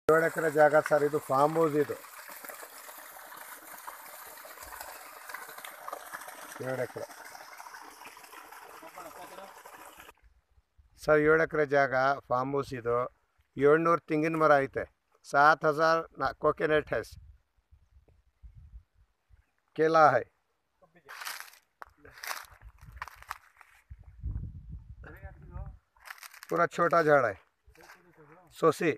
ಏಳು ಎಕರೆ ಜಾಗ ಸರ್ ಇದು ಫಾರ್ಮ್ ಹೌಸ್ ಇದು ಏಳು ಎಕರೆ ಸರ್ ಏಳು ಎಕರೆ ಜಾಗ ಫಾರ್ಮ್ ಹೌಸ್ ಇದು ಏಳ್ನೂರು ತೆಂಗಿನ ಮರ ಐತೆ सात हजार ना कोकोनट है केला है पूरा छोटा झाड़ है सोसी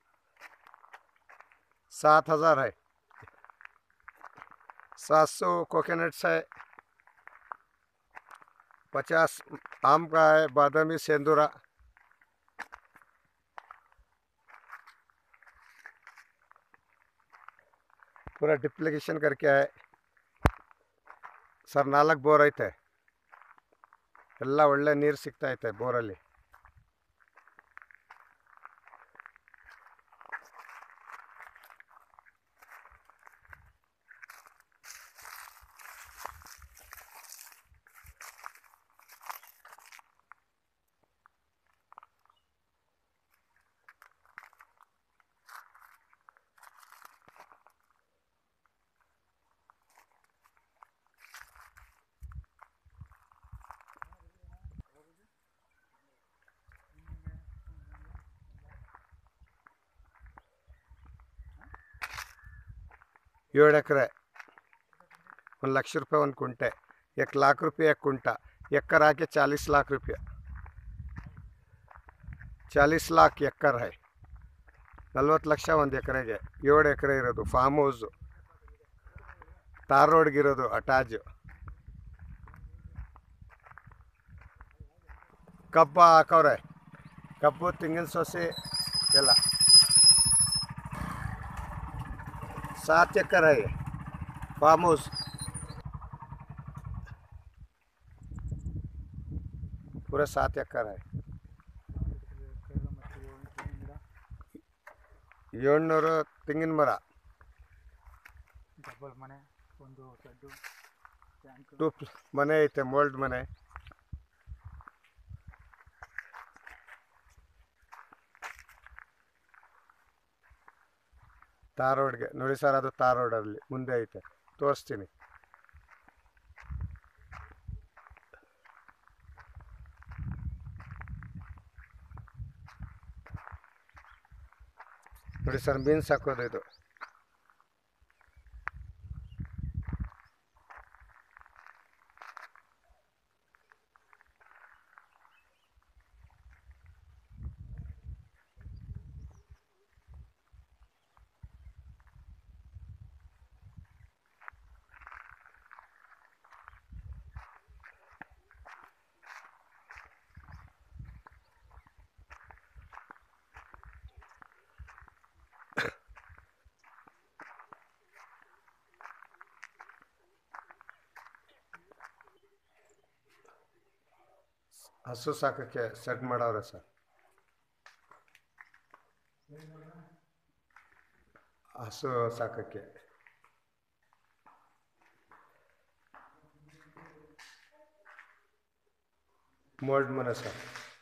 सात हजार है सात सौ कोकोनट्स है पचास आम का है बादामी सेंदूरा ಪೂರ ಡಿಪ್ಲಿಕೇಶನ್ करके है ಸರ್ ನಾಲ್ಕು ಬೋರ್ ಐತೆ ಎಲ್ಲ ಒಳ್ಳೆ ನೀರು ಸಿಗ್ತಾ ಐತೆ ಬೋರಲ್ಲಿ ಏಳು ಎಕರೆ ಒಂದು ಲಕ್ಷ ರೂಪಾಯಿ ಒಂದು ಕುಂಟೆ एक लाख रुपये एक कुंटा एकर आके चालीस लाख रुपये ಚಾಲೀಸ್ ಲಾಕ್ ಎಕ್ಕರ್ ಹೈ ನಲ್ವತ್ತು ಲಕ್ಷ ಒಂದು ಎಕರೆಗೆ ಏಳು ಎಕರೆ ಇರೋದು ಫಾರ್ಮ್ ಹೌಸು ತಾರ್ ರೋಡ್ಗಿರೋದು ಅಟ್ಯಾಜು ಕಬ್ಬು ಹಾಕವ್ರೆ ಕಬ್ಬು ತೆಂಗಿನ ಸೊಸೆ ಎಲ್ಲ सात चक्कर है ये फार्म हाउस पूरा सात चक्कर है ಏಳ್ನೂರು ತೆಂಗಿನ ಮರ ಡಬಲ್ ಮನೆ ಒಂದು ಶೆಡ್ಡು ಟ್ಯಾಂಕ್ ಟೂ ಮನೆ ಐತೆ ಮೋಲ್ಡ್ ಮನೆ ತಾರ್ ರೋಡ್ಗೆ ನೋಡಿ ಸರ್ ಅದು ತಾರ್ ರೋಡಲ್ಲಿ ಮುಂದೆ ಐತೆ ತೋರಿಸ್ತೀನಿ ನೋಡಿ ಸರ್ ಬೀನ್ಸ್ ಹಾಕೋದು ಇದು ಹಸು ಸಾಕಕ್ಕೆ ಸೆಟ್ ಮಾಡವ್ರೆ ಸರ್ ಹಸು ಸಾಕಕ್ಕೆ ಮೋಲ್ಡ್ ಮನೆ ಸರ್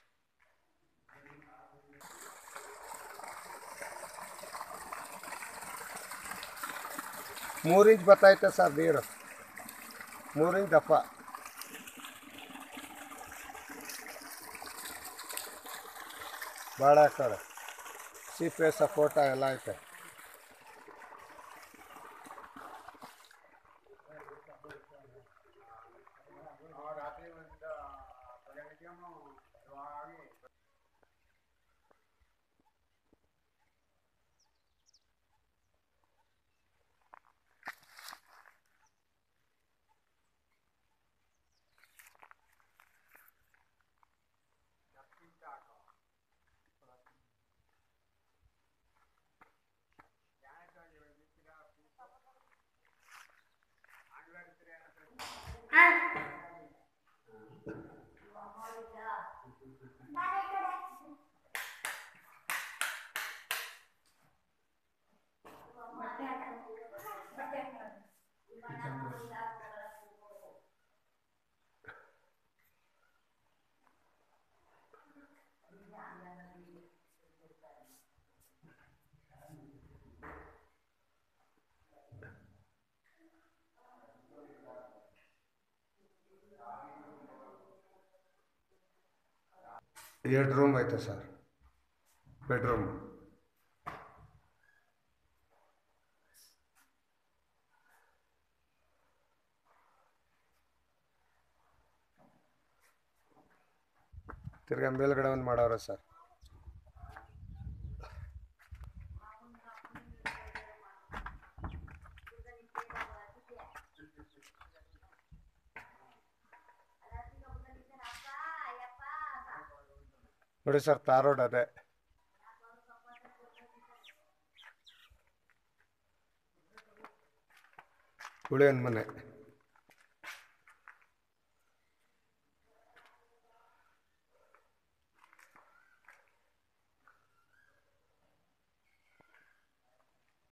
ಮೂರು ಇಂಚ್ ಬತ್ತೈತೆ ಸರ್ ನೀರು ಮೂರು ಇಂಚ್ ದಪ್ಪ ಭಾಳ ಹಾಕ್ತಾರೆ ಸಿಪೆ ಸಪೋಟ ಎಲ್ಲ ಐತೆ ಎರಡು ರೂಮ್ ಐತೆ ಸರ್ ಬೆಡ್ರೂಮ್ ತಿರ್ಗಾ ಮೇಲ್ಗಡೆ ಒಂದು ಮಾಡವ್ರೆ ಸರ್ ನೋಡಿ ಸರ್ ತಾರ್ ರೋಡ್ ಅದೇ ಉಳಿಯನ್ ಮನೆ